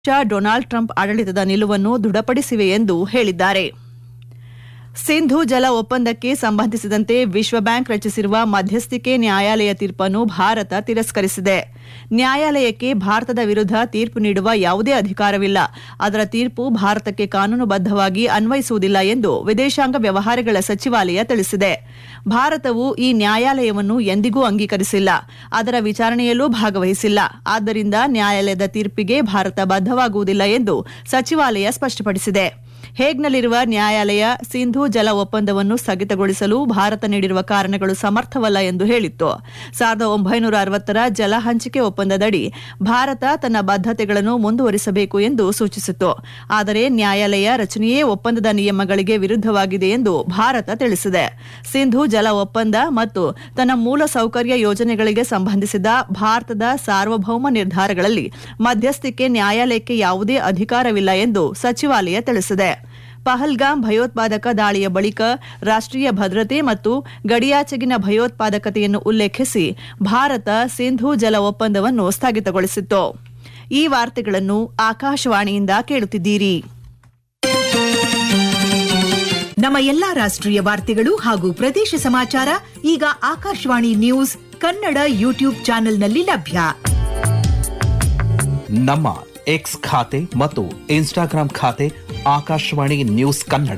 Donald Trump ಆಡಳಿತದ ನಿಲುವನ್ನು ದೃಢಪಡಿಸಿವೆ ಎಂದು ಹೇಳಿದ್ದಾರೆ ಸಿಂಧು ಜಲ ಒಪ್ಪಂದಕ್ಕೆ ಸಂಬಂಧಿಸಿದಂತೆ ವಿಶ್ವ ಬ್ಯಾಂಕ್ ರಚಿಸಿರುವ ಮಧ್ಯಸ್ಥಿಕೆ ನ್ಯಾಯಾಲಯ ತೀರ್ಪನ್ನು ಭಾರತ ತಿರಸ್ಕರಿಸಿದೆ ನ್ಯಾಯಾಲಯಕ್ಕೆ ಭಾರತದ ವಿರುದ್ಧ ತೀರ್ಪು ನೀಡುವ ಯಾವುದೇ ಅಧಿಕಾರವಿಲ್ಲ ಅದರ ತೀರ್ಪು ಭಾರತಕ್ಕೆ ಕಾನೂನುಬದ್ಧವಾಗಿ ಅನ್ವಯಿಸುವುದಿಲ್ಲ ಎಂದು ವಿದೇಶಾಂಗ ವ್ಯವಹಾರಗಳ ಸಚಿವಾಲಯ ತಿಳಿಸಿದೆ ಭಾರತವು ಈ ನ್ಯಾಯಾಲಯವನ್ನು ಎಂದಿಗೂ ಅಂಗೀಕರಿಸಿಲ್ಲ ಅದರ ವಿಚಾರಣೆಯಲ್ಲೂ ಭಾಗವಹಿಸಿಲ್ಲ ಆದ್ದರಿಂದ ನ್ಯಾಯಾಲಯದ ತೀರ್ಪಿಗೆ ಭಾರತ ಬದ್ಧವಾಗುವುದಿಲ್ಲ ಎಂದು ಸಚಿವಾಲಯ ಸ್ಪಷ್ಟಪಡಿಸಿದೆ ಹೇಗ್ನಲ್ಲಿರುವ ನ್ಯಾಯಾಲಯ ಸಿಂಧು ಜಲ ಒಪ್ಪಂದವನ್ನು ಸ್ಥಗಿತಗೊಳಿಸಲು ಭಾರತ ನೀಡಿರುವ ಕಾರಣಗಳು ಸಮರ್ಥವಲ್ಲ ಎಂದು ಹೇಳಿತ್ತು ಸಾವಿರದ ಒಂಬೈನೂರ ಅರವತ್ತರ ಜಲ ಹಂಚಿಕೆ ಒಪ್ಪಂದದಡಿ ಭಾರತ ತನ್ನ ಬದ್ಧತೆಗಳನ್ನು ಮುಂದುವರಿಸಬೇಕು ಎಂದು ಸೂಚಿಸಿತ್ತು ಆದರೆ ನ್ಯಾಯಾಲಯ ರಚನೆಯೇ ಒಪ್ಪಂದದ ನಿಯಮಗಳಿಗೆ ವಿರುದ್ಧವಾಗಿದೆ ಎಂದು ಭಾರತ ತಿಳಿಸಿದೆ ಸಿಂಧು ಜಲ ಒಪ್ಪಂದ ಮತ್ತು ತನ್ನ ಮೂಲ ಸೌಕರ್ಯ ಯೋಜನೆಗಳಿಗೆ ಸಂಬಂಧಿಸಿದ ಭಾರತದ ಸಾರ್ವಭೌಮ ನಿರ್ಧಾರಗಳಲ್ಲಿ ಮಧ್ಯಸ್ಥಿಕೆ ನ್ಯಾಯಾಲಯಕ್ಕೆ ಯಾವುದೇ ಅಧಿಕಾರವಿಲ್ಲ ಎಂದು ಸಚಿವಾಲಯ ತಿಳಿಸಿದೆ ಪಹಲ್ಗಾಮ್ ಭಯೋತ್ಪಾದಕ ದಾಳಿಯ ಬಳಿಕ ರಾಷ್ಟ್ರೀಯ ಭದ್ರತೆ ಮತ್ತು ಗಡಿಯಾಚೆಗಿನ ಭಯೋತ್ಪಾದಕತೆಯನ್ನು ಉಲ್ಲೇಖಿಸಿ ಭಾರತ ಸಿಂಧು ಜಲ ಒಪ್ಪಂದವನ್ನು ಸ್ಥಗಿತಗೊಳಿಸಿತ್ತು ಈ ವಾರ್ತೆಗಳನ್ನು ಆಕಾಶವಾಣಿಯಿಂದ ಕೇಳುತ್ತಿದ್ದೀರಿ ನಮ್ಮ ಎಲ್ಲಾ ರಾಷ್ಟ್ರೀಯ ವಾರ್ತೆಗಳು ಹಾಗೂ ಪ್ರದೇಶ ಸಮಾಚಾರ ಈಗ ಆಕಾಶವಾಣಿ ನ್ಯೂಸ್ ಕನ್ನಡ ಯೂಟ್ಯೂಬ್ ಚಾನೆಲ್ನಲ್ಲಿ ಲಭ್ಯ ನಮ್ಮ ಎಕ್ಸ್ ಖಾತೆ ಮತ್ತು ಇನ್ಸ್ಟಾಗ್ರಾಂ ಖಾತೆ ಆಕಾಶವಾಣಿ ನ್ಯೂಸ್ ಕನ್ನಡ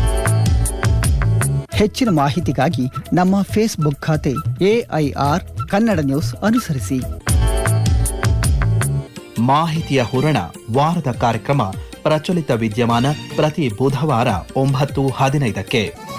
ಹೆಚ್ಚಿನ ಮಾಹಿತಿಗಾಗಿ ನಮ್ಮ ಫೇಸ್ಬುಕ್ ಖಾತೆ ಎಐಆರ್ ಕನ್ನಡ ನ್ಯೂಸ್ ಅನುಸರಿಸಿ ಮಾಹಿತಿಯ ಹೂರಣ ವಾರದ ಕಾರ್ಯಕ್ರಮ ಪ್ರಚಲಿತ ವಿದ್ಯಮಾನ ಪ್ರತಿ ಬುಧವಾರ ಒಂಬತ್ತು ಹದಿನೈದಕ್ಕೆ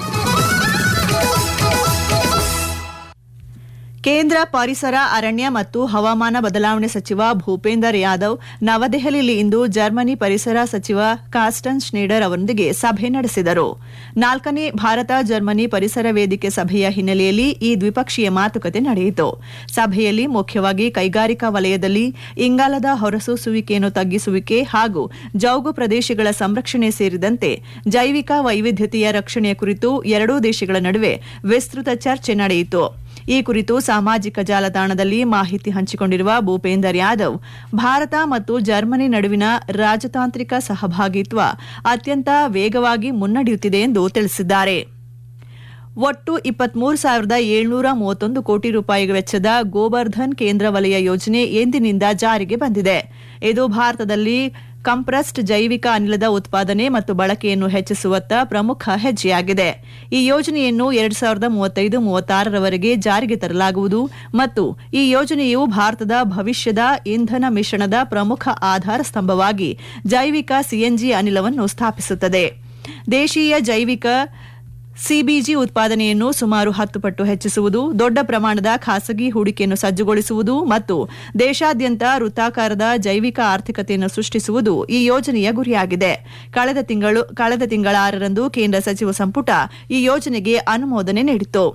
ಕೇಂದ್ರ ಪರಿಸರ ಅರಣ್ಯ ಮತ್ತು ಹವಾಮಾನ ಬದಲಾವಣೆ ಸಚಿವ ಭೂಪೇಂದರ್ ಯಾದವ್ ನವದೆಹಲಿಯಲ್ಲಿ ಇಂದು ಜರ್ಮನಿ ಪರಿಸರ ಸಚಿವ ಕಾಸ್ಟನ್ ಶ್ನೇಡರ್ ಅವರೊಂದಿಗೆ ಸಭೆ ನಡೆಸಿದರು ನಾಲ್ಕನೇ ಭಾರತ ಜರ್ಮನಿ ಪರಿಸರ ವೇದಿಕೆ ಸಭೆಯ ಹಿನ್ನೆಲೆಯಲ್ಲಿ ಈ ದ್ವಿಪಕ್ಷೀಯ ಮಾತುಕತೆ ನಡೆಯಿತು ಸಭೆಯಲ್ಲಿ ಮುಖ್ಯವಾಗಿ ಕೈಗಾರಿಕಾ ವಲಯದಲ್ಲಿ ಇಂಗಾಲದ ಹೊರಸೂಸುವಿಕೆಯನ್ನು ತಗ್ಗಿಸುವಿಕೆ ಹಾಗೂ ಜೌಗು ಪ್ರದೇಶಗಳ ಸಂರಕ್ಷಣೆ ಸೇರಿದಂತೆ ಜೈವಿಕ ವೈವಿಧ್ಯತೆಯ ರಕ್ಷಣೆಯ ಕುರಿತು ಎರಡೂ ದೇಶಗಳ ನಡುವೆ ವಿಸ್ತೃತ ಚರ್ಚೆ ನಡೆಯಿತು ಈ ಕುರಿತು ಸಾಮಾಜಿಕ ಜಾಲತಾಣದಲ್ಲಿ ಮಾಹಿತಿ ಹಂಚಿಕೊಂಡಿರುವ ಭೂಪೇಂದರ್ ಯಾದವ್ ಭಾರತ ಮತ್ತು ಜರ್ಮನಿ ನಡುವಿನ ರಾಜತಾಂತ್ರಿಕ ಸಹಭಾಗಿತ್ವ ಅತ್ಯಂತ ವೇಗವಾಗಿ ಮುನ್ನಡೆಯುತ್ತಿದೆ ಎಂದು ತಿಳಿಸಿದ್ದಾರೆ ಒಟ್ಟು ಇಪ್ಪತ್ಮೂರು ಸಾವಿರದ ಏಳ್ನೂರ ಮೂವತ್ತೊಂದು ಕೋಟಿ ರೂಪಾಯಿ ವೆಚ್ಚದ ಗೋಬರ್ಧನ್ ಕೇಂದ್ರ ವಲಯ ಯೋಜನೆ ಎಂದಿನಿಂದ ಜಾರಿಗೆ ಬಂದಿದೆ ಇದು ಭಾರತದಲ್ಲಿ ಕಂಪ್ರೆಸ್ಡ್ ಜೈವಿಕ ಅನಿಲದ ಉತ್ಪಾದನೆ ಮತ್ತು ಬಳಕೆಯನ್ನು ಹೆಚ್ಚಿಸುವತ್ತ ಪ್ರಮುಖ ಹೆಜ್ಜೆಯಾಗಿದೆ ಈ ಯೋಜನೆಯನ್ನು ಎರಡ್ ಸಾವಿರದ ಮೂವತ್ತೈದು ಮೂವತ್ತಾರರವರೆಗೆ ಜಾರಿಗೆ ತರಲಾಗುವುದು ಮತ್ತು ಈ ಯೋಜನೆಯು ಭಾರತದ ಭವಿಷ್ಯದ ಇಂಧನ ಮಿಶ್ರಣದ ಪ್ರಮುಖ ಆಧಾರ ಸ್ತಂಭವಾಗಿ ಜೈವಿಕ ಸಿಎನ್ಜಿ ಅನಿಲವನ್ನು ಸ್ಥಾಪಿಸುತ್ತದೆ ದೇಶೀಯ ಜೈವಿಕ ಸಿಬಿಜಿ ಉತ್ಪಾದನೆಯನ್ನು ಸುಮಾರು ಹತ್ತು ಪಟ್ಟು ಹೆಚ್ಚಿಸುವುದು ದೊಡ್ಡ ಪ್ರಮಾಣದ ಖಾಸಗಿ ಹೂಡಿಕೆಯನ್ನು ಸಜ್ಜುಗೊಳಿಸುವುದು ಮತ್ತು ದೇಶಾದ್ಯಂತ ವೃತ್ತಾಕಾರದ ಜೈವಿಕ ಆರ್ಥಿಕತೆಯನ್ನು ಸೃಷ್ಟಿಸುವುದು ಈ ಯೋಜನೆಯ ಗುರಿಯಾಗಿದೆ ಕಳೆದ ತಿಂಗಳು ಕಳೆದ ತಿಂಗಳ ಆರರಂದು ಕೇಂದ್ರ ಸಚಿವ ಸಂಪುಟ ಈ ಯೋಜನೆಗೆ ಅನುಮೋದನೆ ನೀಡಿತು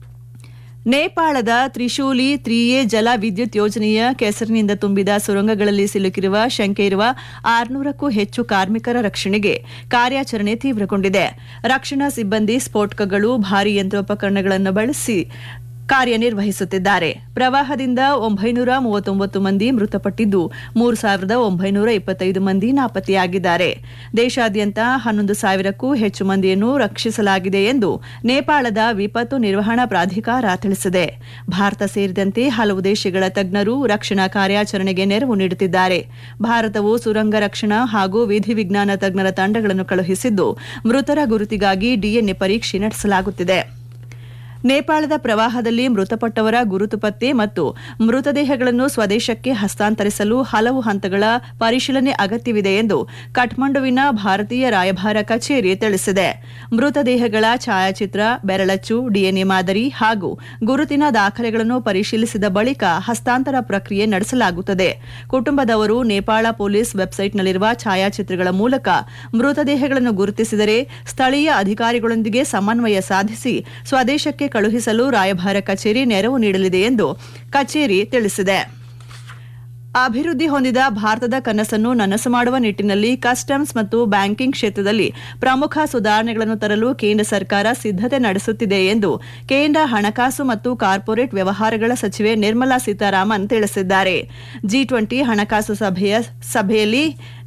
ನೇಪಾಳದ ತ್ರಿಶೂಲಿ ತ್ರಿಯೇ ಜಲ ವಿದ್ಯುತ್ ಯೋಜನೆಯ ಕೆಸರಿನಿಂದ ತುಂಬಿದ ಸುರಂಗಗಳಲ್ಲಿ ಸಿಲುಕಿರುವ ಶಂಕೆ ಇರುವ ಆರುನೂರಕ್ಕೂ ಹೆಚ್ಚು ಕಾರ್ಮಿಕರ ರಕ್ಷಣೆಗೆ ಕಾರ್ಯಾಚರಣೆ ತೀವ್ರಗೊಂಡಿದೆ ರಕ್ಷಣಾ ಸಿಬ್ಬಂದಿ ಸ್ಫೋಟಕಗಳು ಭಾರೀ ಯಂತ್ರೋಪಕರಣಗಳನ್ನು ಬಳಸಿ ಕಾರ್ಯನಿರ್ವಹಿಸುತ್ತಿದ್ದಾರೆ ಪ್ರವಾಹದಿಂದ ಒಂಬೈನೂರ ಮೂವತ್ತೊಂಬತ್ತು ಮಂದಿ ಮೃತಪಟ್ಟಿದ್ದು ಮೂರು ಸಾವಿರದ ಒಂಬೈನೂರ ಇಪ್ಪತ್ತೈದು ಮಂದಿ ನಾಪತ್ತೆಯಾಗಿದ್ದಾರೆ ದೇಶಾದ್ಯಂತ ಹನ್ನೊಂದು ಸಾವಿರಕ್ಕೂ ಹೆಚ್ಚು ಮಂದಿಯನ್ನು ರಕ್ಷಿಸಲಾಗಿದೆ ಎಂದು ನೇಪಾಳದ ವಿಪತ್ತು ನಿರ್ವಹಣಾ ಪ್ರಾಧಿಕಾರ ತಿಳಿಸಿದೆ ಭಾರತ ಸೇರಿದಂತೆ ಹಲವು ದೇಶಗಳ ತಜ್ಞರು ರಕ್ಷಣಾ ಕಾರ್ಯಾಚರಣೆಗೆ ನೆರವು ನೀಡುತ್ತಿದ್ದಾರೆ ಭಾರತವು ಸುರಂಗ ರಕ್ಷಣಾ ಹಾಗೂ ವಿಧಿವಿಜ್ಞಾನ ತಜ್ಞರ ತಂಡಗಳನ್ನು ಕಳುಹಿಸಿದ್ದು ಮೃತರ ಗುರುತಿಗಾಗಿ ಡಿಎನ್ಎ ಪರೀಕ್ಷೆ ನಡೆಸಲಾಗುತ್ತಿದೆ ನೇಪಾಳದ ಪ್ರವಾಹದಲ್ಲಿ ಮೃತಪಟ್ಟವರ ಗುರುತು ಪತ್ತೆ ಮತ್ತು ಮೃತದೇಹಗಳನ್ನು ಸ್ವದೇಶಕ್ಕೆ ಹಸ್ತಾಂತರಿಸಲು ಹಲವು ಹಂತಗಳ ಪರಿಶೀಲನೆ ಅಗತ್ಯವಿದೆ ಎಂದು ಕಠ್ಮಂಡುವಿನ ಭಾರತೀಯ ರಾಯಭಾರ ಕಚೇರಿ ತಿಳಿಸಿದೆ ಮೃತದೇಹಗಳ ಛಾಯಾಚಿತ್ರ ಬೆರಳಚ್ಚು ಡಿಎನ್ಎ ಮಾದರಿ ಹಾಗೂ ಗುರುತಿನ ದಾಖಲೆಗಳನ್ನು ಪರಿಶೀಲಿಸಿದ ಬಳಿಕ ಹಸ್ತಾಂತರ ಪ್ರಕ್ರಿಯೆ ನಡೆಸಲಾಗುತ್ತದೆ ಕುಟುಂಬದವರು ನೇಪಾಳ ಪೊಲೀಸ್ ವೆಬ್ಸೈಟ್ನಲ್ಲಿರುವ ಛಾಯಾಚಿತ್ರಗಳ ಮೂಲಕ ಮೃತದೇಹಗಳನ್ನು ಗುರುತಿಸಿದರೆ ಸ್ಥಳೀಯ ಅಧಿಕಾರಿಗಳೊಂದಿಗೆ ಸಮನ್ವಯ ಸಾಧಿಸಿ ಸ್ವದೇಶಕ್ಕೆ ಕಳುಹಿಸಲು ರಾಯಭಾರ ಕಚೇರಿ ನೆರವು ನೀಡಲಿದೆ ಎಂದು ಕಚೇರಿ ತಿಳಿಸಿದೆ ಅಭಿವೃದ್ಧಿ ಹೊಂದಿದ ಭಾರತದ ಕನಸನ್ನು ನನಸು ಮಾಡುವ ನಿಟ್ಟಿನಲ್ಲಿ ಕಸ್ಟಮ್ಸ್ ಮತ್ತು ಬ್ಯಾಂಕಿಂಗ್ ಕ್ಷೇತ್ರದಲ್ಲಿ ಪ್ರಮುಖ ಸುಧಾರಣೆಗಳನ್ನು ತರಲು ಕೇಂದ್ರ ಸರ್ಕಾರ ಸಿದ್ದತೆ ನಡೆಸುತ್ತಿದೆ ಎಂದು ಕೇಂದ್ರ ಹಣಕಾಸು ಮತ್ತು ಕಾರ್ಪೊರೇಟ್ ವ್ಯವಹಾರಗಳ ಸಚಿವೆ ನಿರ್ಮಲಾ ಸೀತಾರಾಮನ್ ತಿಳಿಸಿದ್ದಾರೆ ಜಿ ಟ್ವೆಂಟಿ ಹಣಕಾಸು ಸಭೆಯ ಸಭೆಯಲ್ಲಿ